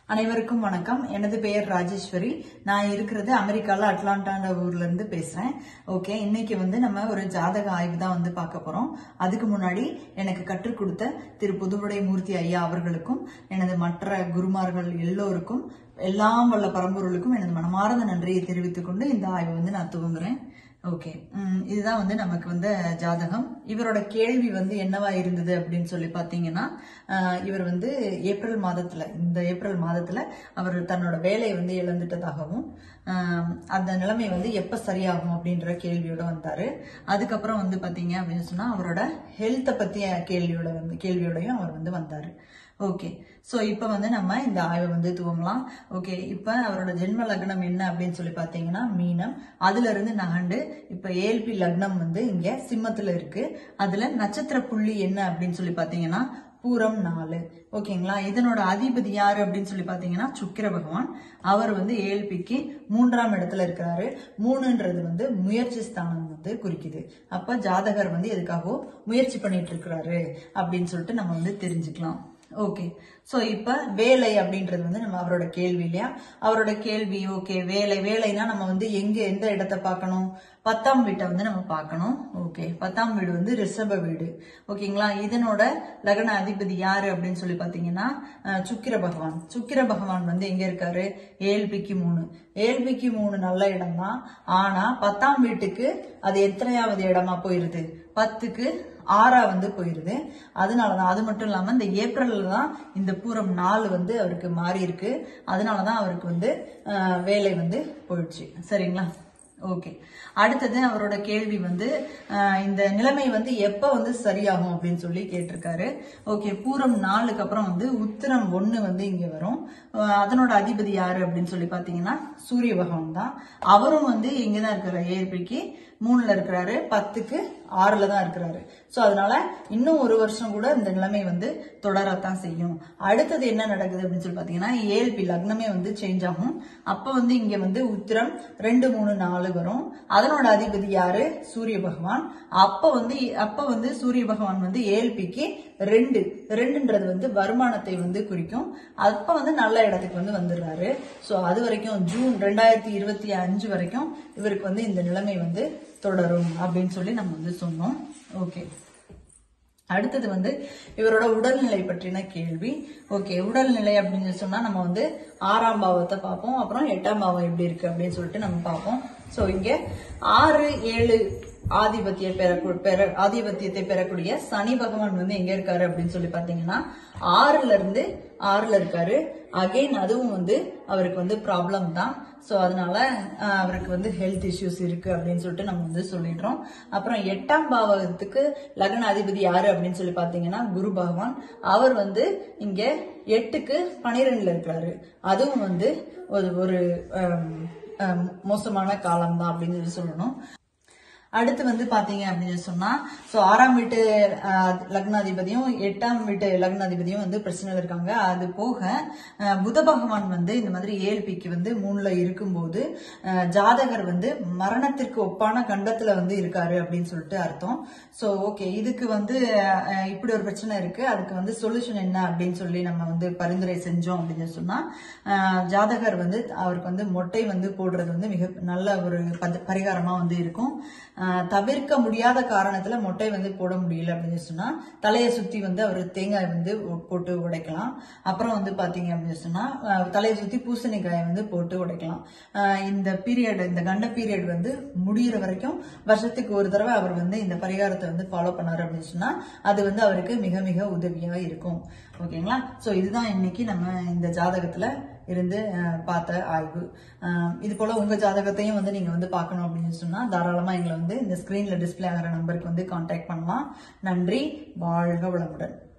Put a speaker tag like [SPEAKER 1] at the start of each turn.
[SPEAKER 1] அனைவருக்கும் வணக்கம் எனது பெயர் ராஜேஸ்வரி நான் இருக்கிறது அமெரிக்கால அட்லாண்டான ஊர்ல இருந்து பேசுறேன் ஓகே இன்னைக்கு வந்து நம்ம ஒரு ஜாதக ஆய்வு தான் வந்து பார்க்க போறோம் அதுக்கு முன்னாடி எனக்கு கற்றுக் கொடுத்த திரு புதுவுடை மூர்த்தி ஐயா அவர்களுக்கும் எனது மற்ற குருமார்கள் எல்லோருக்கும் எல்லாம் வல்ல பரம்பொருளுக்கும் எனது மனமார்ந்த நன்றியை தெரிவித்துக் கொண்டு இந்த ஆய்வை வந்து நான் துவங்குறேன் ஓகே உம், இதுதான் வந்து நமக்கு வந்து ஜாதகம் இவரோட கேள்வி வந்து என்னவா இருந்தது அப்படின்னு சொல்லி பாத்தீங்கன்னா ஆஹ், இவர் வந்து ஏப்ரல் மாதத்துல இந்த ஏப்ரல் மாதத்துல அவர் தன்னோட வேலையை வந்து இழந்துட்டதாகவும் ஆஹ், அந்த நிலைமை வந்து எப்ப சரியாகும் அப்படின்ற கேள்வியோட வந்தாரு அதுக்கப்புறம் வந்து பாத்தீங்க அப்படின்னு சொன்னா அவரோட ஹெல்த்தை பத்திய கேள்வியோட வந்து கேள்வியோடயும் அவர் வந்து வந்தாரு ஓகே சோ இப்போ வந்து நம்ம இந்த ஆய்வை வந்து துவங்கலாம் ஓகே இப்போ அவரோட ஜென்ம லக்னம் என்ன அப்படின்னு சொல்லி பார்த்தீங்கன்னா மீனம் அதுல இருந்து நகண்டு இப்போ ஏல்பி லக்னம் வந்து இங்க சிம்மத்துல இருக்கு அதுல நட்சத்திர புள்ளி என்ன அப்படின்னு சொல்லி பார்த்தீங்கன்னா பூரம் நாலு ஓகேங்களா இதனோட அதிபதி யாரு அப்படின்னு சொல்லி பார்த்தீங்கன்னா சுக்கிர பகவான் அவர் வந்து ஏழ்பிக்கு மூன்றாம் இடத்துல இருக்கிறாரு மூணுன்றது வந்து முயற்சி ஸ்தானம் வந்து குறிக்குது அப்ப ஜாதகர் வந்து எதுக்காகவோ முயற்சி பண்ணிட்டு இருக்கிறாரு அப்படின்னு சொல்லிட்டு நம்ம வந்து தெரிஞ்சுக்கலாம் ஓகே சோ இப்ப வேலை அப்படின்றது வந்து நம்ம அவரோட கேள்வி இல்லையா அவரோட கேள்வி ஓகே வேலை வேலைனா நம்ம வந்து எங்க எந்த இடத்தை பார்க்கணும் பத்தாம் வீட்டை வந்து நம்ம பார்க்கணும் ஓகே பத்தாம் வீடு வந்து ரிஷப வீடு ஓகேங்களா இதனோட லக்ன அதிபதி யாரு அப்படின்னு சொல்லி பாத்தீங்கன்னா அஹ், சுக்கிர பகவான் சுக்கிர பகவான் வந்து எங்க இருக்காரு ஏழ்பிக்கு மூணு ஏழ்பிக்கு மூணு நல்ல இடம் தான் ஆனா பத்தாம் வீட்டுக்கு அது எத்தனையாவது இடமா போயிருது பத்துக்கு ஆறா வந்து போயிருது அதனாலதான் அது மட்டும் இல்லாம இந்த ஏப்ரல்ல தான் இந்த பூரம் நாலு வந்து அவருக்கு மாறி இருக்கு அதனாலதான் அவருக்கு வந்து அஹ், வேலை வந்து போயிடுச்சு சரிங்களா ஓகே அடுத்தது அவரோட கேள்வி வந்து அஹ், இந்த நிலைமை வந்து எப்ப வந்து சரியாகும் அப்படின்னு சொல்லி கேட்டிருக்காரு ஓகே பூரம் நாலுக்கு அப்புறம் வந்து உத்திரம் ஒண்ணு வந்து இங்க வரும் அஹ், அதனோட அதிபதி யாரு அப்படின்னு சொல்லி பாத்தீங்கன்னா சூரிய பகவான் தான் அவரும் வந்து இங்கதான் இருக்கிற ஏற்பிக்கு மூணுல இருக்கிறாரு பத்துக்கு ஆறுல தான் இருக்கிறாரு சோ அதனால இன்னும் ஒரு வருஷம் கூட இந்த நிலைமை வந்து தொடரத்தான் செய்யும் அடுத்தது என்ன நடக்குது அப்படின்னு சொல்லி பாத்தீங்கன்னா ஏழ்பி லக்னமே வந்து சேஞ்ச் ஆகும் அப்ப வந்து இங்க வந்து உத்திரம் ரெண்டு மூணு நாலு வரும் அதனோட அதிபதி யாரு சூரிய பகவான் அப்ப வந்து அப்ப வந்து சூரிய பகவான் வந்து ஏழ்பிக்கு ரெண்டு ரெண்டுன்றது வந்து வருமானத்தை வந்து குறிக்கும் அப்ப வந்து நல்ல இடத்துக்கு வந்து வந்துடுறாரு சோ அது வரைக்கும் ஜூன் ரெண்டாயிரத்தி இருபத்தி அஞ்சு வரைக்கும் இவருக்கு வந்து இந்த நிலைமை வந்து தொடரும் அப்படின்னு சொல்லி நம்ம வந்து சொன்னோம் ஓகே அடுத்தது வந்து இவரோட உடல்நிலை பற்றின கேள்வி ஓகே உடல்நிலை அப்படின்னு சொன்னா நம்ம வந்து ஆறாம் பாவத்தை பார்ப்போம் அப்புறம் எட்டாம் பாவம் எப்படி இருக்கு அப்படின்னு சொல்லிட்டு நம்ம பார்ப்போம் சோ இங்க ஆறு ஏழு ஆதிபத்திய பெறக்கூ பெற ஆதிபத்தியத்தை பெறக்கூடிய சனி பகவான் வந்து எங்க இருக்காரு அப்படின்னு சொல்லி பாத்தீங்கன்னா ஆறுல இருந்து ஆறுல இருக்காரு அகைன் அதுவும் வந்து அவருக்கு வந்து ப்ராப்ளம் தான் ஸோ அதனால ஆஹ், அவருக்கு வந்து ஹெல்த் இஷ்யூஸ் இருக்கு அப்படின்னு சொல்லிட்டு நம்ம வந்து சொல்லிடுறோம் அப்புறம் எட்டாம் பாவகத்துக்கு லக்ன அதிபதி யாரு அப்படின்னு சொல்லி பாத்தீங்கன்னா குரு பகவான் அவர் வந்து இங்க எட்டுக்கு பனிரெண்டுல இருக்கிறாரு அதுவும் வந்து ஒரு ஒரு ஆம், ஆம், மோசமான காலம் தான் அப்படின்னு சொல்லி சொல்லணும் அடுத்து வந்து பாத்தீங்க அப்படின்னு சொன்னா சோ ஆறாம் வீட்டு ஆஹ், லக்னாதிபதியும் எட்டாம் வீட்டு லக்னாதிபதியும் வந்து பிரச்சனையில் இருக்காங்க அது போக ஆஹ், புத பகவான் வந்து இந்த மாதிரி ஏழ்பிக்கு வந்து மூணுல இருக்கும்போது ஆஹ், ஜாதகர் வந்து மரணத்திற்கு ஒப்பான கண்டத்துல வந்து இருக்காரு அப்படின்னு சொல்லிட்டு அர்த்தம் சோ ஓகே இதுக்கு வந்து ஆஹ், இப்படி ஒரு பிரச்சனை இருக்கு அதுக்கு வந்து சொல்யூஷன் என்ன அப்படின்னு சொல்லி நம்ம வந்து பரிந்துரை செஞ்சோம் அப்படின்னு சொன்னா ஆஹ், ஜாதகர் வந்து அவருக்கு வந்து மொட்டை வந்து போடுறது வந்து மிக நல்ல ஒரு பத- பரிகாரமா வந்து இருக்கும் ஆஹ், தவிர்க்க முடியாத காரணத்துல மொட்டை வந்து போட முடியல அப்படின்னு சொன்னா தலையை சுத்தி வந்து அவர் தேங்காய் வந்து ஒ- போட்டு உடைக்கலாம் அப்புறம் வந்து பாத்தீங்க அப்படின்னு சொன்னா ஆஹ், தலையை சுத்தி பூசணிக்காயை வந்து போட்டு உடைக்கலாம் ஆஹ், இந்த பீரியட் இந்த கண்ட பீரியட் வந்து முடியிற வரைக்கும் வருஷத்துக்கு ஒரு தடவை அவர் வந்து இந்த பரிகாரத்தை வந்து ஃபாலோ பண்ணாரு அப்படின்னு சொன்னா அது வந்து அவருக்கு மிக மிக உதவியா இருக்கும் ஓகேங்களா சோ இதுதான் இன்னைக்கு நம்ம இந்த ஜாதகத்துல இருந்து அஹ், பார்த்த ஆய்வு அஹ், இது போல உங்க ஜாதகத்தையும் வந்து நீங்க வந்து பார்க்கணும் அப்படின்னு சொன்னா தாராளமா எங்களை வந்து இந்த ஸ்கிரீன்ல டிஸ்ப்ளே ஆகிற நம்பருக்கு வந்து கான்டாக்ட் பண்ணலாம் நன்றி வாழ்க வளமுடன்